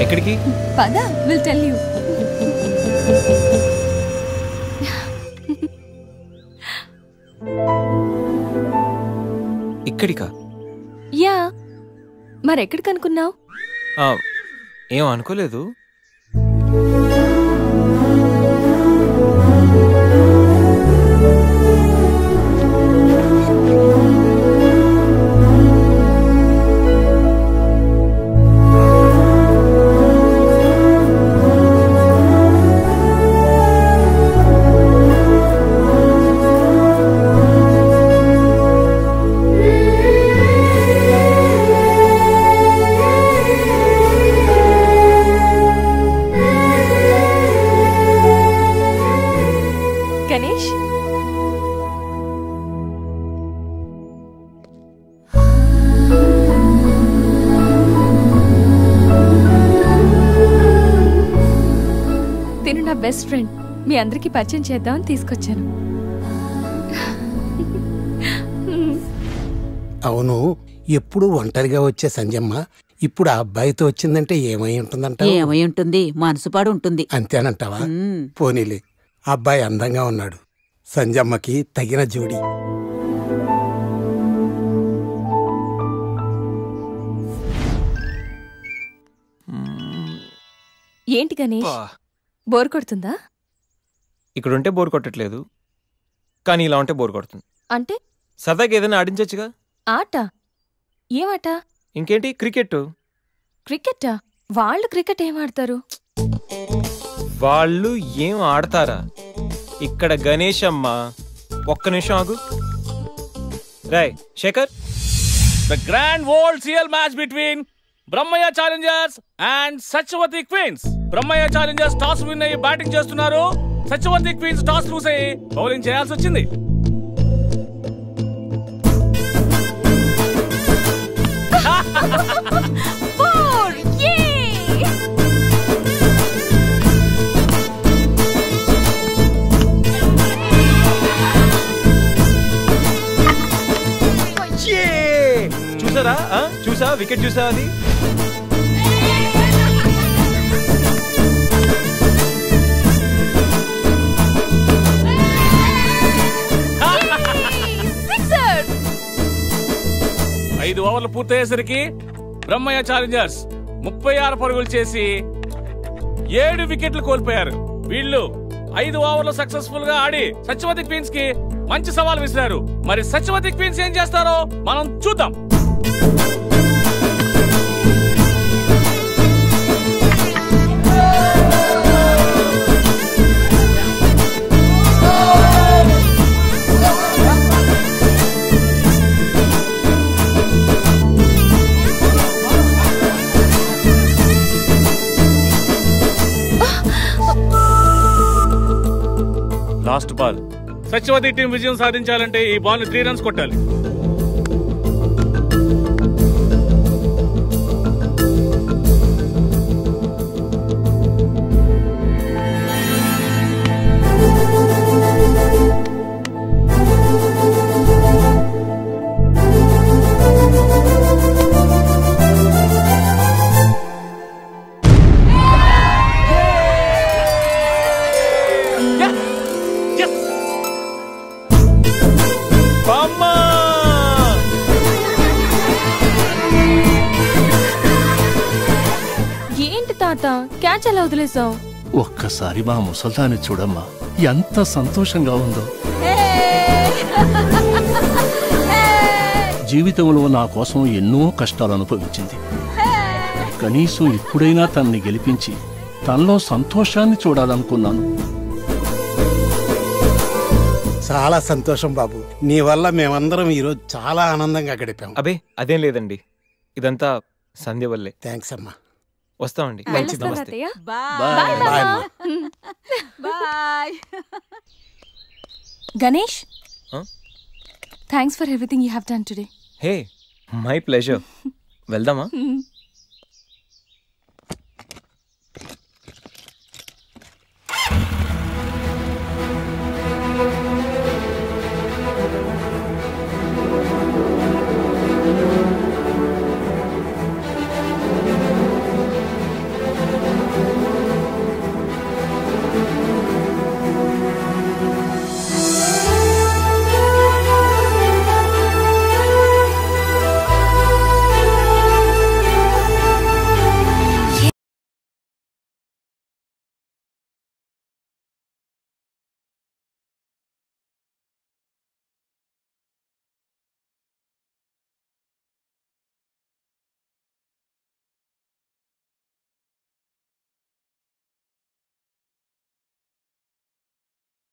ఎక్కడికి పద will tell you ఇక్కడికా యా మరెక్కడికి అనుకున్నావు ఆ, ఏం అనుకోలేదు గణేష్ తిను నా బెస్ట్ ఫ్రెండ్ మీ అందరికీ పరిచయం చేద్దామని తీసుకొచ్చాను అవును ఎప్పుడు ఒంటరిగా వచ్చే సంజమ్మ ఇప్పుడు ఆ అబ్బాయితో వచ్చిందంటే ఏమై ఉంటుందంట ఏమై ఉంటుంది మనసుపాడు ఉంటుంది అంతేనంటావా మ్మ్. పోనీలే ఆ అబ్బాయి అందంగా ఉన్నాడు సంజమ్మకి తగిన జోడి ఏంటి గణేష్ బా. బోర్ కొడుతుందా ఇక్కడ ఉంటే బోర్ కొట్టట్లేదు కానీ ఇలా ఉంటే బోర్ కొడుతుంది అంటే సరదాగా ఏదైనా ఆడించొచ్చుగా ఆట ఏమాట ఇంకేంటి క్రికెట్ క్రికెటా వాళ్ళు క్రికెట్ ఏం ఆడతారు వాళ్ళు ఏం ఆడతారా ఇక్కడ గణేష్ అమ్మ ఒక్క నిమిషం ఆగు Rai Shekhar The grand world CL match between Brahmayya challengers and Satyavathi queens Brahmayya challengers toss win అయ్యి బ్యాటింగ్ చేస్తున్నారు సత్యవతి క్వీన్స్ టాస్ లూస్ అయ్యి బౌలింగ్ చేయాల్సి వచ్చింది Four! Yay! చూసారా ఆ? చూసా వికెట్ చూసా అది Sixer! ఐదు ఓవర్లు పూర్తయ్యేసరికి బ్రహ్మయ్య ఛాలెంజర్స్ ముప్పై ఆరు పరుగులు చేసి ఏడు వికెట్లు కోల్పోయారు వీళ్ళు ఐదు ఓవర్లు సక్సెస్ఫుల్ గా ఆడి సత్యవతి క్వీన్స్ కి మంచి సవాల్ విసిరారు మరి సత్యవతి క్వీన్స్ ఏం చేస్తారో మనం చూద్దాం లాస్ట్ బాల్ సత్యవతి టీం విజయం సాధించాలంటే ఈ బాల్ త్రీ రన్స్ కొట్టాలి అమ్మా ఏంటి తాత క్యాచ్ ఎలా వదిలేసావు ఒక్కసారి మా ముసల్దాన్ని చూడమ్మా ఎంత సంతోషంగా ఉందో జీవితంలో నా కోసం ఎన్నో కష్టాలు అనుభవించింది కనీసం ఇప్పుడైనా తనని గెలిపించి తనలో సంతోషాన్ని చూడాలనుకున్నాను చాలా సంతోషం బాబు నీ వల్ల మేమందరం ఈరోజు చాలా ఆనందంగా గడిపాం అబే అదేం లేదండి ఇదంతా సంధ్య వల్లే థ్యాంక్స్ అమ్మా వస్తామండి వెళ్ళొస్తాను నమస్తే అత్తయ్య బాయ్ బాయ్ అమ్మా bye Ganesh Huh? Thanks for everything you have done today hey my pleasure వెళ్దామా Mm.